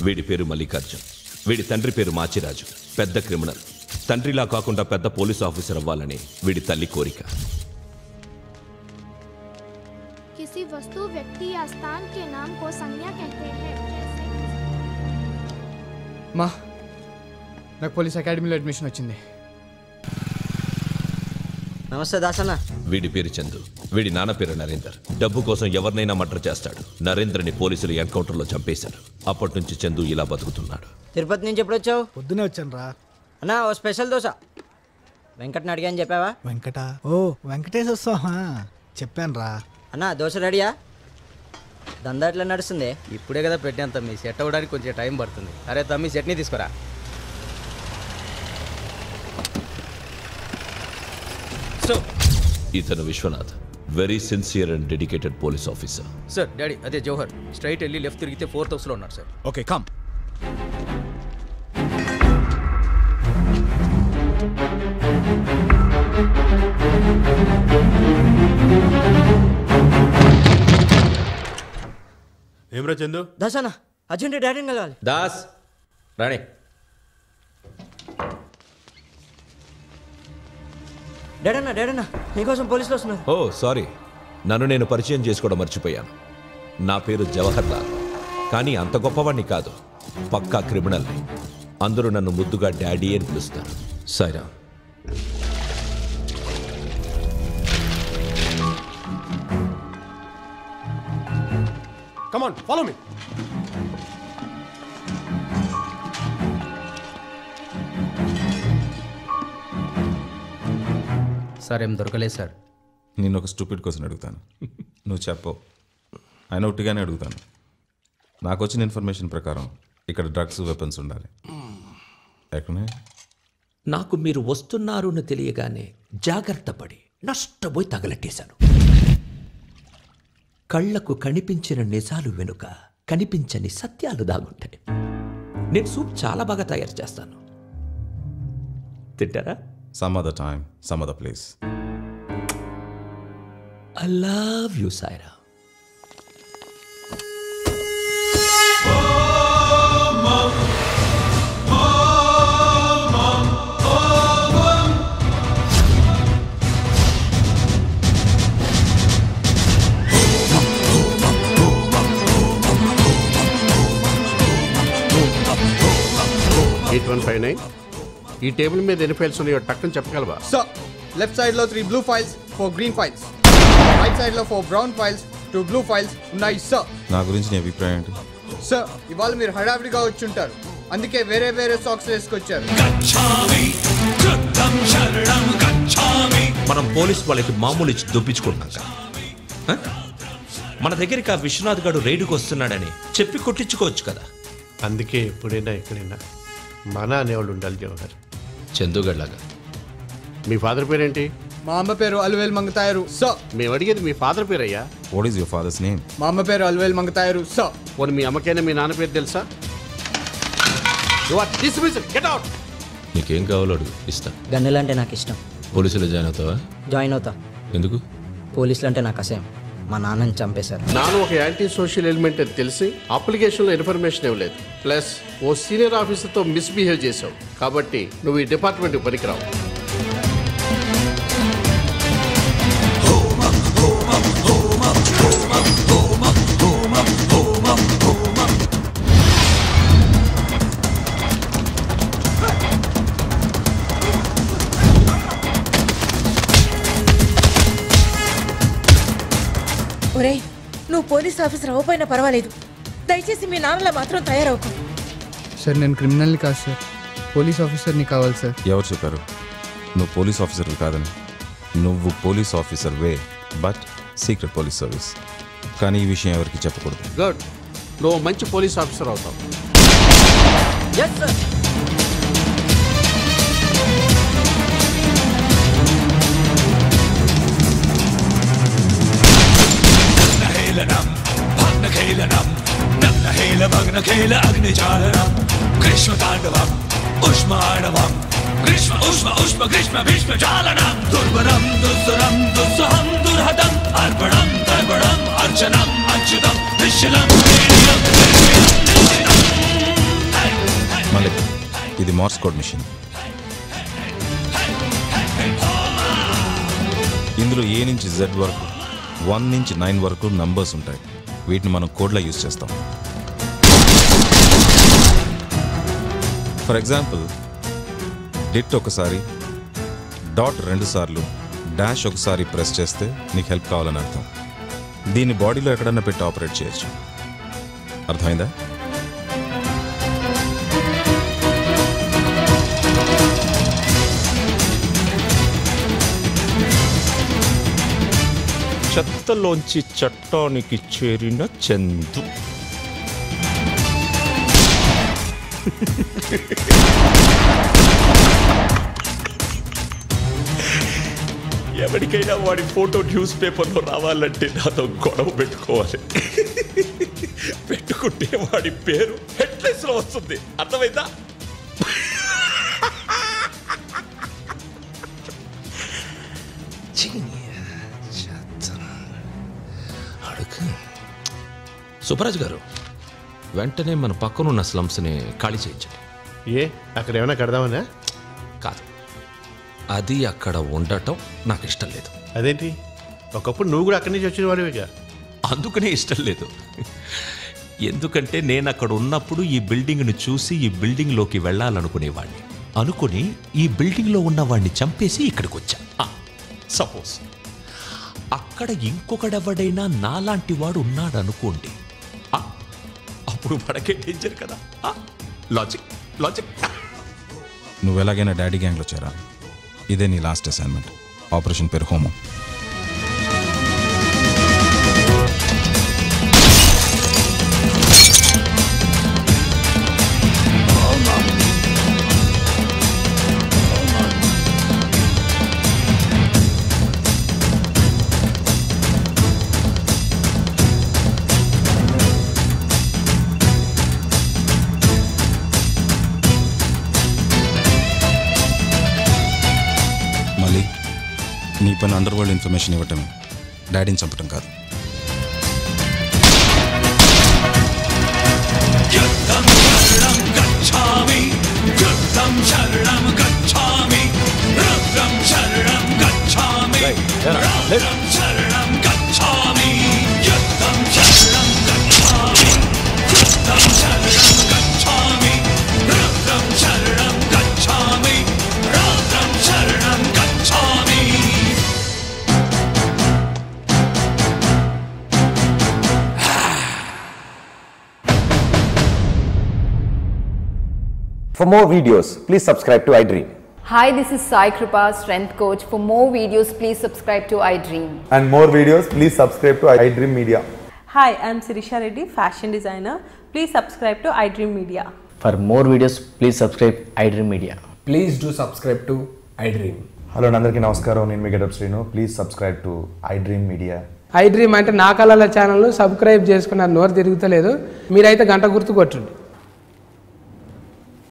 వీడి పేరు మల్లికార్జున్ వీడి తండ్రి పేరు మాచిరాజు పెద్ద క్రిమినల్ తండ్రిలా కాకుండా పెద్ద పోలీస్ ఆఫీసర్ అవ్వాలని వీడి తల్లి కోరిక किसी वस्तु व्यक्ति या स्थान के नाम को संज्ञा कहते हैं जैसे మా నాకు పోలీస్ అకాడమీలో అడ్మిషన్ వచ్చింది నమస్తే దాసన్న వీడి పేరు చందు వీడి నాన్న పేరు నరేందర్ డబ్బు కోసం ఎవరినైనా మర్డర్ చేస్తాడు నరేంద్రని పోలీసులు ఎన్కౌంటర్లో చంపేశారు అప్పటి నుంచి చందు ఇలా బతుకుతున్నాడు తిరుపతి నుంచి ఎప్పుడు వచ్చావు పొద్దునే వచ్చాను రా అన్నా ఓ స్పెషల్ దోశ వెంకట్ని అడిగాని చెప్పావా వెంకట ఓ వెంకటేష్ వస్తావా చెప్పాను రా అన్నా దోశ రెడీయా దందా ఎట్లా నడుస్తుంది ఇప్పుడే కదా పెట్టాను తమ్మి సెట్ అవ్వడానికి కొంచెం టైం పడుతుంది అరే తమ్మి చట్నీ తీసుకురా సో ఇతను Vishwanath very sincere and dedicated police officer sir daddy అదే జవహర్ స్ట్రైట్ వెళ్ళి లెఫ్ట్ తిరిగితే ఫోర్త్ హౌస్లో ఉన్నారు సార్ ఓకే కమ్ ఏమ్రా చందు దాసన్న అర్జెంట్ డాడీని కలవాలి దాస్ రాణి డాడన్న డాడన్న మీకోసం పోలీసులు వస్తున్నారు ఓ సారీ నన్ను నేను పరిచయం చేసుకోవడం మర్చిపోయాను నా పేరు జవహర్ లాల్ కానీ అంత గొప్పవాణ్ణి కాదు పక్కా క్రిమినల్ని అందరూ నన్ను ముద్దుగా డాడీ అని పిలుస్తారు Saira come on follow me sir ఏం దొరకలేదు సార్ నేను ఒక స్టూపిడ్ క్వశ్చన్ అడుగుతాను నువ్వు చెప్పవు ఆయన ఒట్టిగానే అడుగుతాను నాకు వచ్చిన ఇన్ఫర్మేషన్ ప్రకారం ఇక్కడ డ్రగ్స్ వెపన్స్ ఉండాలి ఎక్కడనే నాకు మీరు వస్తున్నారు అని తెలియగానే జాగ్రత్త పడి నష్టపోయి తగలెట్టేశాను కళ్లకు కనిపించిన నిజాలు వెనుక కనిపించని సత్యాలు దాగుంటాయి నేను సూప్ చాలా బాగా తయారు చేస్తాను తింటారా some other time some other place I love you Saira eight one five nine ఈ టేబుల్ మీద ఎన్ని ఫైల్స్ ఉన్నాయో టక్కని చెప్పగలవా సో లెఫ్ట్ సైడ్ లో three blue files four green files right side లో four brown files two blue files ఉన్నాయి sir నా గురించి నీ అభిప్రాయం ఏంటి సార్ ఇవాళ మీరు హడావిడిగా వచ్చి ఉంటారు అందుకే వేరే వేరే సాక్స్ వేసుకొచ్చారు మనం పోలీస్ వాళ్ళకి మామూలు ఇచ్చి దొప్పించుకుంటున్నాం కదా. హ? మన దగ్గరికి ఆ విశ్వనాథ్ గారు రైడుకు వస్తున్నాడని చెప్పి కొట్టించుకోవచ్చు కదా అందుకే ఎప్పుడైనా ఎక్కడైనా మన అనేవాళ్ళు ఉండాలి జవహర్ చందుగడ్లాగా మీ ఫాదర్ పేరేంటి మా అమ్మ పేరు అల్వేల్ మంగతాయరు సో మేము అడిగేది మీ ఫాదర్ పేరయ్యా what is your father's name మా అమ్మ పేరు అల్వేల్ మంగతాయరు సో పోనీ మీ అమ్మకైనా మీ నాన్న పేరు తెలుసా You are dismissed. Get out. నీకేం కావాలో అడుగు ఇస్తా గన్నులు అంటే నాకు ఇష్టం పోలీసులు జాయిన్ అవుతావా జాయిన్ అవుతా ఎందుకు పోలీసులు అంటే నాకు అసహ్యం మా నాన్నని చంపేశారు నాన్న ఒక యాంటీ సోషల్ ఎలిమెంట్ అని తెలిసి అప్లికేషన్లో ఇన్ఫర్మేషన్ ఇవ్వలేదు ప్లస్ ఓ సీనియర్ ఆఫీసర్తో మిస్బిహేవ్ చేసావు కాబట్టి నువ్వు ఈ డిపార్ట్మెంట్కి పనికిరావు ఒరేయ్ నువ్వు పోలీస్ ఆఫీసర్ అవ్వపోయినా పర్వాలేదు దయచేసి మీ నాన్నలా మాత్రం తయారవుకు సార్ నేను క్రిమినల్ని కాదు సార్ పోలీస్ ఆఫీసర్ని కావాలి సార్ ఎవరు చెప్పారు నువ్వు పోలీస్ ఆఫీసర్ కాదని నువ్వు పోలీస్ ఆఫీసర్ వే బట్ సీక్రెట్ పోలీస్ సర్వీస్ కానీ ఈ విషయం ఎవరికి చెప్పకూడదు గుడ్ నువ్వు మంచి పోలీస్ ఆఫీసర్ అవుతావు ఎస్ సార్ నహేళనం భగ్నఖేళనం నగ్నహేళ భగ్నఖేళ అగ్నిజాలనం గ్రీష్మ తాండవం ఉష్మాణవం గ్రీష్మ ఉష్మ ఉష్మ గ్రీష్మ భీష్మ జాలనం దుర్వరం దుస్సురం దుస్సహం దుర్హతం అర్పణం తర్పణం అర్చనం అచ్యుతం నిశ్చలం నిర్మలం నిర్మలం నిశ్చితం మళ్ళీ ఇది మార్స్ కోడ్ మిషన్ ఇందులో ఏ నుంచి జెడ్ వరకు వన్ నుంచి నైన్ వరకు నంబర్స్ ఉంటాయి వీటిని మనం కోడ్లా యూజ్ చేస్తాం ఫర్ ఎగ్జాంపుల్ డిట్ ఒకసారి డాట్ రెండు సార్లు డాష్ ఒకసారి ప్రెస్ చేస్తే నీకు హెల్ప్ కావాలని అర్థం దీన్ని బాడీలో ఎక్కడన్నా పెట్టి ఆపరేట్ చేయొచ్చు అర్థమైందా చెత్తలోంచి చట్టానికి చేరిన చందు ఎవరికైనా వాడి ఫోటో న్యూస్ పేపర్లో రావాలంటే నాతో గొడవ పెట్టుకోవాలి పెట్టుకుంటే వాడి పేరు హెడ్లైన్స్ లో వస్తుంది అర్థమైందా అడుగు సుబ్బరాజు గారు వెంటనే మన పక్కనున్న స్లమ్స్ని ఖాళీ చేయించండి ఏ అక్కడ ఏమైనా కడదామనా కాదు అది అక్కడ ఉండటం నాకు ఇష్టం లేదు అదేంటి ఒకప్పుడు నువ్వు కూడా అక్కడి నుంచి వచ్చిన వాడివిగా అందుకనే ఇష్టం లేదు ఎందుకంటే నేను అక్కడ ఉన్నప్పుడు ఈ బిల్డింగ్ను చూసి ఈ బిల్డింగ్లోకి వెళ్ళాలనుకునేవాడిని అనుకుని ఈ బిల్డింగ్లో ఉన్న వాడిని చంపేసి ఇక్కడికి వచ్చా సపోజ్ అక్కడ ఇంకొకడెవడైనా నాలాంటి వాడు ఉన్నాడు అనుకోండి ఆ, అప్పుడు మనకే డేంజర్ కదా లాజిక్ లాజిక్ నువ్వు ఎలాగైనా డాడీ గ్యాంగ్లో చేరా ఇదే నీ లాస్ట్ అసైన్మెంట్ ఆపరేషన్ పేరు హోమం మళ్ళీ నీ పని అండర్ వరల్డ్ ఇన్ఫర్మేషన్ ఇవ్వటమే డాడీని చంపటం కాదు For more videos, please subscribe to iDream. Hi, this is Sai Kripa, strength coach. For more videos, please subscribe to iDream. And more videos, please subscribe to iDream Media. Hi, I'm Sirisha Reddy, fashion designer. Please subscribe to iDream Media. For more videos, please subscribe iDream Media. Please do subscribe to iDream. Hello అందరికీ నమస్కారం నేను మీ getup Srinu please subscribe to I dream media I dream అంటే నా కళల channel subscribe చేసుకున్న నోరు తిరుగుతలేదు మీరైతే గంట గుర్తు కొట్టండి